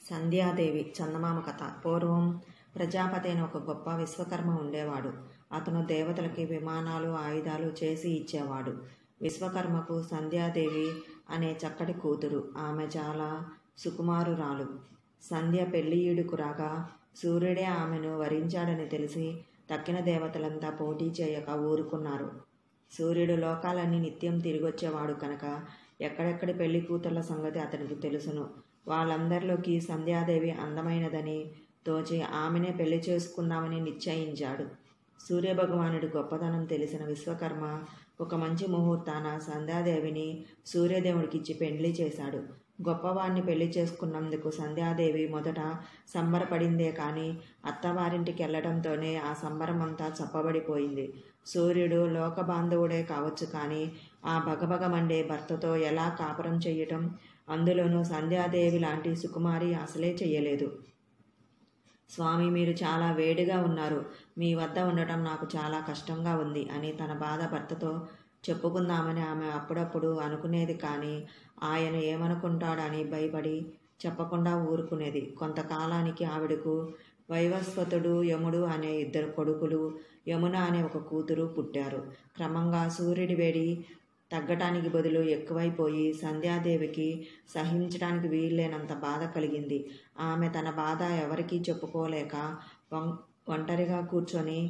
సంధ్యాదేవి చందమామ కథ పూర్వం ప్రజాపతి అని ఒక గొప్ప విశ్వకర్మ ఉండేవాడు అతను దేవతలకి విమానాలు ఆయుధాలు చేసి ఇచ్చేవాడు విశ్వకర్మకు సంధ్యాదేవి అనే చక్కటి కూతురు ఆమె చాలా సుకుమారురాలు సంధ్య పెళ్ళియుడుకు రాగా సూర్యుడే ఆమెను వరించాడని తెలిసి తక్కిన దేవతలంతా పోటీ చేయక ఊరుకున్నారు సూర్యుడు లోకాలన్నీ నిత్యం తిరిగొచ్చేవాడు కనుక ఎక్కడెక్కడి పెళ్లి కూతుర్ల సంగతి అతనికి తెలుసును వాళ్ళందరిలోకి సంధ్యాదేవి అందమైనదని తోచి ఆమెనే పెళ్లి చేసుకుందామని నిశ్చయించాడు సూర్యభగవానుడి గొప్పతనం తెలిసిన విశ్వకర్మ ఒక మంచి ముహూర్తాన సంధ్యాదేవిని సూర్యదేవుడికిచ్చి పెళ్లి చేశాడు గొప్పవాడిని పెళ్లి చేసుకున్నందుకు సంధ్యాదేవి మొదట సంబరపడిందే కానీ అత్తవారింటికి వెళ్ళడంతోనే ఆ సంబరం అంతా చప్పబడిపోయింది సూర్యుడు లోక బాంధవుడే కావచ్చు కానీ ఆ భగభగ మండే భర్తతో ఎలా కాపురం చెయ్యటం అందులోనూ సంధ్యాదేవి లాంటి సుకుమారి అసలే చెయ్యలేదు స్వామి మీరు చాలా వేడిగా ఉన్నారు మీ వద్ద ఉండటం నాకు చాలా కష్టంగా ఉంది అని తన బాధ భర్తతో చెప్పుకుందామని ఆమె అప్పుడప్పుడు అనుకునేది కానీ ఆయన ఏమనుకుంటాడని భయపడి చెప్పకుండా ఊరుకునేది కొంతకాలానికి ఆవిడకు వైవస్వతుడు యముడు అనే ఇద్దరు కొడుకులు యమున అనే ఒక కూతురు పుట్టారు క్రమంగా సూర్యుడి వేడి తగ్గటానికి బదులు ఎక్కువైపోయి సంధ్యాదేవికి సహించడానికి వీల్లేనంత బాధ కలిగింది ఆమె తన బాధ ఎవరికీ చెప్పుకోలేక వం- ఒంటరిగా కూర్చొని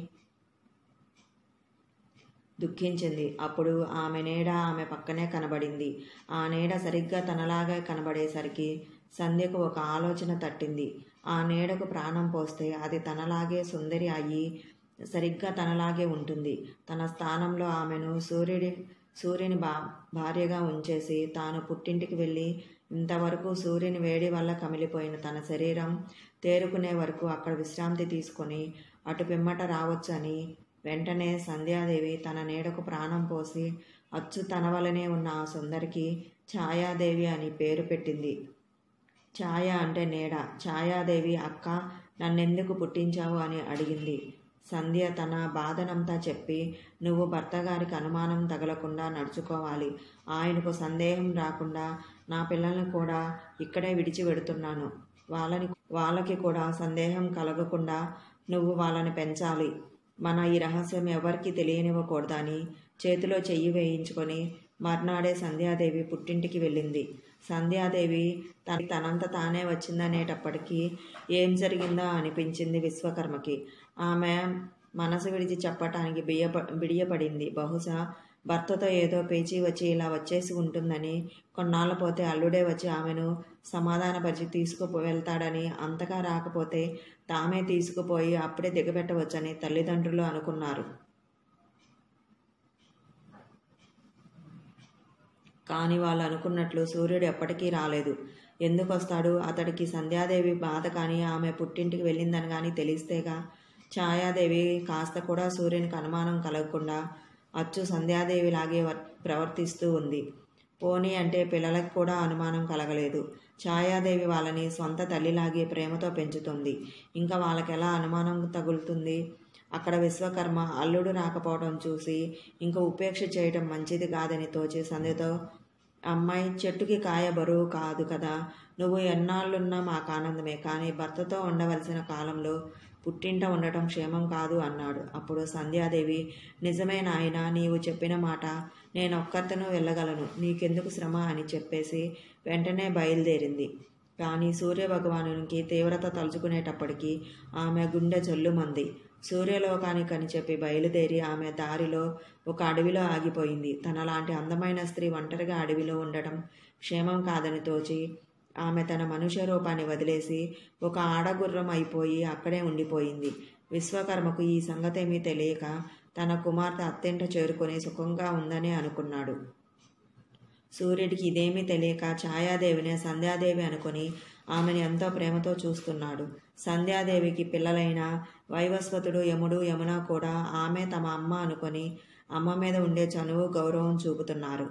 దుఃఖించింది అప్పుడు ఆమె నీడ ఆమె పక్కనే కనబడింది ఆ నీడ సరిగ్గా తనలాగే కనబడేసరికి సంధ్యకు ఒక ఆలోచన తట్టింది ఆ నీడకు ప్రాణం పోస్తే అది తనలాగే సుందరి అయ్యి సరిగ్గా తనలాగే ఉంటుంది తన స్థానంలో ఆమెను సూర్యుడి సూర్యుని బా భార్యగా ఉంచేసి తాను పుట్టింటికి వెళ్ళి ఇంతవరకు సూర్యుని వేడి వల్ల కమిలిపోయిన తన శరీరం తేరుకునే వరకు అక్కడ విశ్రాంతి తీసుకొని అటు పిమ్మట రావచ్చని వెంటనే సంధ్యాదేవి తన నీడకు ప్రాణం పోసి అచ్చు తన వలనే ఉన్న ఆ సుందరికి ఛాయాదేవి అని పేరు పెట్టింది ఛాయ అంటే నీడ ఛాయాదేవి అక్క నన్నెందుకు పుట్టించావు అని అడిగింది సంధ్య తన బాధనంతా చెప్పి నువ్వు భర్త గారికి అనుమానం తగలకుండా నడుచుకోవాలి ఆయనకు సందేహం రాకుండా నా పిల్లల్ని కూడా ఇక్కడే విడిచి పెడుతున్నాను వాళ్ళని వాళ్ళకి కూడా సందేహం కలగకుండా నువ్వు వాళ్ళని పెంచాలి మన ఈ రహస్యం ఎవరికి తెలియనివ్వకూడదని చేతిలో చెయ్యి వేయించుకొని మర్నాడే సంధ్యాదేవి పుట్టింటికి వెళ్ళింది సంధ్యాదేవి తన తనంత తానే వచ్చిందనేటప్పటికీ ఏం జరిగిందో అనిపించింది విశ్వకర్మకి ఆమె మనసు విడిచి చెప్పటానికి బియ్యప బిడియపడింది బహుశా భర్తతో ఏదో పేచీ వచ్చి ఇలా వచ్చేసి ఉంటుందని కొన్నాళ్ళ పోతే అల్లుడే వచ్చి ఆమెను సమాధానపరిచి తీసుకు వెళ్తాడని అంతగా రాకపోతే తామే తీసుకుపోయి అప్పుడే దిగబెట్టవచ్చని తల్లిదండ్రులు అనుకున్నారు కానీ వాళ్ళు అనుకున్నట్లు సూర్యుడు ఎప్పటికీ రాలేదు ఎందుకు వస్తాడు అతడికి సంధ్యాదేవి బాధ కానీ ఆమె పుట్టింటికి వెళ్ళిందని కానీ తెలిస్తేగా ఛాయాదేవి కాస్త కూడా సూర్యునికి అనుమానం కలగకుండా అచ్చు సంధ్యాదేవిలాగే వర్- ప్రవర్తిస్తూ ఉంది పోనీ అంటే పిల్లలకు కూడా అనుమానం కలగలేదు ఛాయాదేవి వాళ్ళని సొంత తల్లిలాగే ప్రేమతో పెంచుతుంది ఇంకా వాళ్ళకి ఎలా అనుమానం తగులుతుంది అక్కడ విశ్వకర్మ అల్లుడు రాకపోవడం చూసి ఇంకా ఉపేక్ష చేయటం మంచిది కాదని తోచి సంధ్యతో అమ్మాయి చెట్టుకి కాయ బరువు కాదు కదా నువ్వు ఎన్నాళ్ళున్నా మాకు ఆనందమే కానీ భర్తతో ఉండవలసిన కాలంలో పుట్టింట ఉండటం క్షేమం కాదు అన్నాడు అప్పుడు సంధ్యాదేవి నిజమే నాయన నీవు చెప్పిన మాట నేను ఒక్కరితోనూ వెళ్ళగలను నీకెందుకు శ్రమ అని చెప్పేసి వెంటనే బయలుదేరింది కానీ సూర్యభగవానునికి తీవ్రత తలుచుకునేటప్పటికీ ఆమె గుండె జల్లుమంది సూర్యలోకానికి అని చెప్పి బయలుదేరి ఆమె దారిలో ఒక అడవిలో ఆగిపోయింది తనలాంటి అందమైన స్త్రీ ఒంటరిగా అడవిలో ఉండటం క్షేమం కాదని తోచి ఆమె తన మనుష్య రూపాన్ని వదిలేసి ఒక ఆడగుర్రం అయిపోయి అక్కడే ఉండిపోయింది విశ్వకర్మకు ఈ సంగతేమీ తెలియక తన కుమార్తె అత్తింట చేరుకొని సుఖంగా ఉందని అనుకున్నాడు సూర్యుడికి ఇదేమీ తెలియక ఛాయాదేవినే సంధ్యాదేవి అనుకుని ఆమెను ఎంతో ప్రేమతో చూస్తున్నాడు సంధ్యాదేవికి పిల్లలైన వైవస్వతుడు యముడు యమున కూడా ఆమె తమ అమ్మ అనుకొని అమ్మ మీద ఉండే చనువు గౌరవం చూపుతున్నారు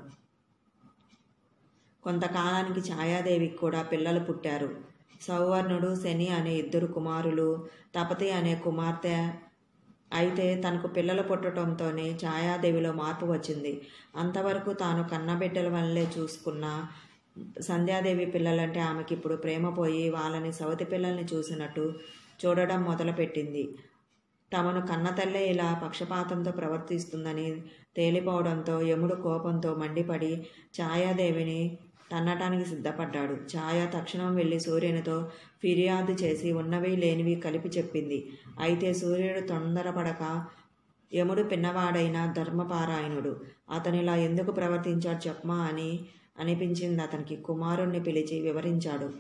కొంతకాలానికి ఛాయాదేవికి కూడా పిల్లలు పుట్టారు సౌవర్ణుడు శని అనే ఇద్దరు కుమారులు తపతి అనే కుమార్తె అయితే తనకు పిల్లలు పుట్టడంతోనే ఛాయాదేవిలో మార్పు వచ్చింది అంతవరకు తాను కన్నబిడ్డల వల్లే చూసుకున్న సంధ్యాదేవి పిల్లలంటే ఆమెకి ఇప్పుడు ప్రేమ పోయి వాళ్ళని సవతి పిల్లల్ని చూసినట్టు చూడడం మొదలుపెట్టింది తమను కన్నతల్లే ఇలా పక్షపాతంతో ప్రవర్తిస్తుందని తేలిపోవడంతో యముడు కోపంతో మండిపడి ఛాయాదేవిని తన్నటానికి సిద్ధపడ్డాడు ఛాయ తక్షణం వెళ్ళి సూర్యునితో ఫిర్యాదు చేసి ఉన్నవి లేనివి కలిపి చెప్పింది అయితే సూర్యుడు తొందరపడక యముడు పిన్నవాడైన ధర్మపారాయణుడు అతనిలా ఎందుకు ప్రవర్తించాడు చెప్పమా అని అనిపించింది అతనికి కుమారుణ్ణి పిలిచి వివరించాడు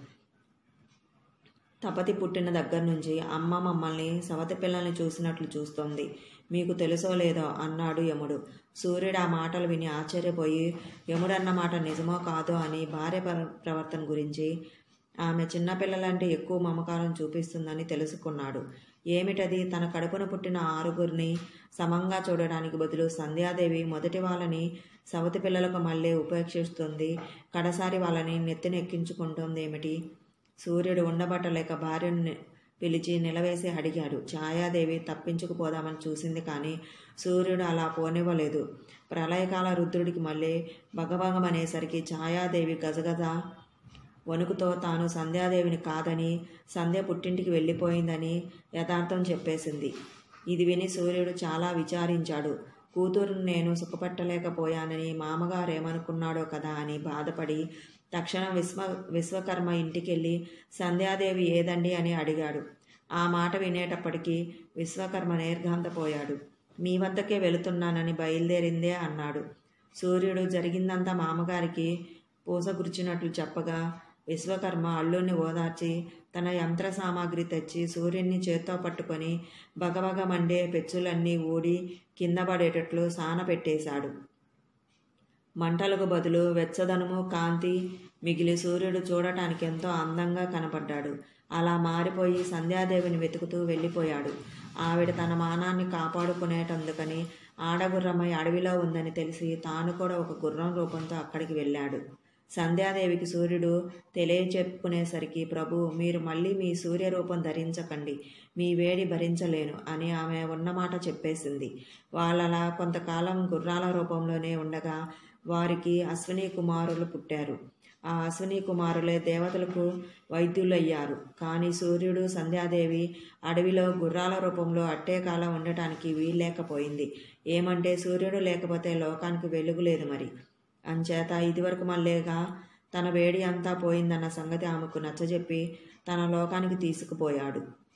తపతి పుట్టిన దగ్గర నుంచి అమ్మ మమ్మల్ని సవతి పిల్లల్ని చూసినట్లు చూస్తోంది మీకు తెలుసో లేదో అన్నాడు యముడు సూర్యుడు ఆ మాటలు విని ఆశ్చర్యపోయి యముడన్న మాట నిజమో కాదో అని భార్య ప్ర- ప్రవర్తన గురించి ఆమె చిన్నపిల్లలంటే ఎక్కువ మమకారం చూపిస్తుందని తెలుసుకున్నాడు ఏమిటది తన కడుపున పుట్టిన ఆరుగురిని సమంగా చూడడానికి బదులు సంధ్యాదేవి మొదటి వాళ్ళని సవతి పిల్లలకు మళ్ళీ ఉపేక్షిస్తుంది కడసారి వాళ్ళని నెత్తినెక్కించుకుంటుంది ఏమిటి సూర్యుడు ఉండబట్టలేక భార్యను ని- పిలిచి నిలవేసి అడిగాడు ఛాయాదేవి తప్పించుకుపోదామని చూసింది కానీ సూర్యుడు అలా పోనివ్వలేదు ప్రళయకాల రుద్రుడికి మళ్ళీ బగబగమనేసరికి ఛాయాదేవి గజగజ వణుకుతో తాను సంధ్యాదేవిని కాదని సంధ్య పుట్టింటికి వెళ్ళిపోయిందని యథార్థం చెప్పేసింది ఇది విని సూర్యుడు చాలా విచారించాడు కూతురును నేను సుఖపెట్టలేకపోయానని మామగారు ఏమనుకున్నాడో కదా అని బాధపడి తక్షణం విశ్వ విశ్వకర్మ ఇంటికెళ్ళి సంధ్యాదేవి ఏదండి అని అడిగాడు ఆ మాట వినేటప్పటికీ విశ్వకర్మ నిర్ఘాంతపోయాడు మీ వద్దకే వెళుతున్నానని బయలుదేరిందే అన్నాడు సూర్యుడు జరిగిందంతా మామగారికి పూసగుర్చినట్లు చెప్పగా విశ్వకర్మ అల్లుణ్ణి ఓదార్చి తన యంత్ర సామాగ్రి తెచ్చి సూర్యున్ని చేత్తో పట్టుకొని బగబగ మండే పెచ్చులన్నీ ఊడి కింద పడేటట్లు సాన పెట్టేశాడు మంటలకు బదులు వెచ్చదనము కాంతి మిగిలి సూర్యుడు చూడటానికి ఎంతో అందంగా కనపడ్డాడు అలా మారిపోయి సంధ్యాదేవిని వెతుకుతూ వెళ్ళిపోయాడు ఆవిడ తన మానాన్ని కాపాడుకునేటందుకని ఆడగుర్రమై అడవిలో ఉందని తెలిసి తాను కూడా ఒక గుర్రం రూపంతో అక్కడికి వెళ్ళాడు సంధ్యాదేవికి సూర్యుడు తెలియచెప్పుకునేసరికి ప్రభు మీరు మళ్ళీ మీ సూర్య రూపం ధరించకండి మీ వేడి భరించలేను అని ఆమె ఉన్నమాట చెప్పేసింది వాళ్ళలా కొంతకాలం గుర్రాల రూపంలోనే ఉండగా వారికి అశ్విని కుమారులు పుట్టారు ఆ అశ్విని కుమారులే దేవతలకు వైద్యులయ్యారు కానీ సూర్యుడు సంధ్యాదేవి అడవిలో గుర్రాల రూపంలో అట్టే కాలం ఉండటానికి వీల్లేకపోయింది ఏమంటే సూర్యుడు లేకపోతే లోకానికి వెలుగు లేదు మరి అంచేత ఇదివరకు మళ్ళీగా తన వేడి అంతా పోయిందన్న సంగతి ఆమెకు నచ్చజెప్పి తన లోకానికి తీసుకుపోయాడు